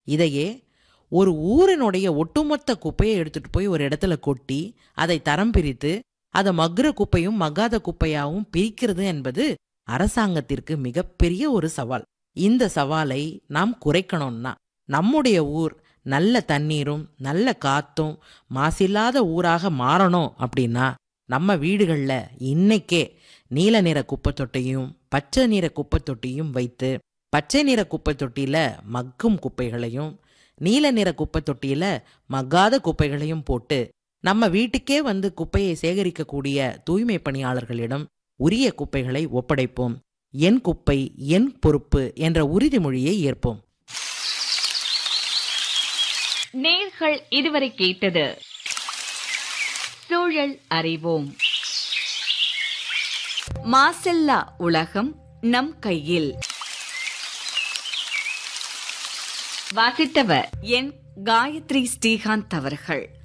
இதையே ஒரு ஊரினுடைய ஒட்டுமொத்த குப்பையை எடுத்துட்டு போய் ஒரு இடத்துல கொட்டி அதை தரம் பிரித்து அதை மக்குற குப்பையும் மக்காத குப்பையாவும் பிரிக்கிறது என்பது அரசாங்கத்திற்கு மிகப்பெரிய ஒரு சவால் இந்த சவாலை நாம் குறைக்கணும்னா நம்முடைய ஊர் நல்ல தண்ணீரும் நல்ல காத்தும் மாசில்லாத ஊராக மாறணும் அப்படின்னா நம்ம வீடுகளில் இன்னைக்கே நீல நிற குப்பை தொட்டியும் பச்சை நிற குப்பை தொட்டியும் வைத்து பச்சை நிற குப்பை தொட்டியில மக்கும் குப்பைகளையும் நீல நிற குப்பை தொட்டியில மக்காத குப்பைகளையும் போட்டு நம்ம வீட்டுக்கே வந்து குப்பையை சேகரிக்கக்கூடிய தூய்மை பணியாளர்களிடம் உரிய குப்பைகளை ஒப்படைப்போம் என் குப்பை என் பொறுப்பு என்ற உறுதிமொழியை ஏற்போம் நேர்கள் இதுவரை கேட்டது சூழல் அறிவோம் மாசில்லா உலகம் நம் கையில் வாசித்தவர் என் காயத்ரி ஸ்ரீகாந்த் அவர்கள்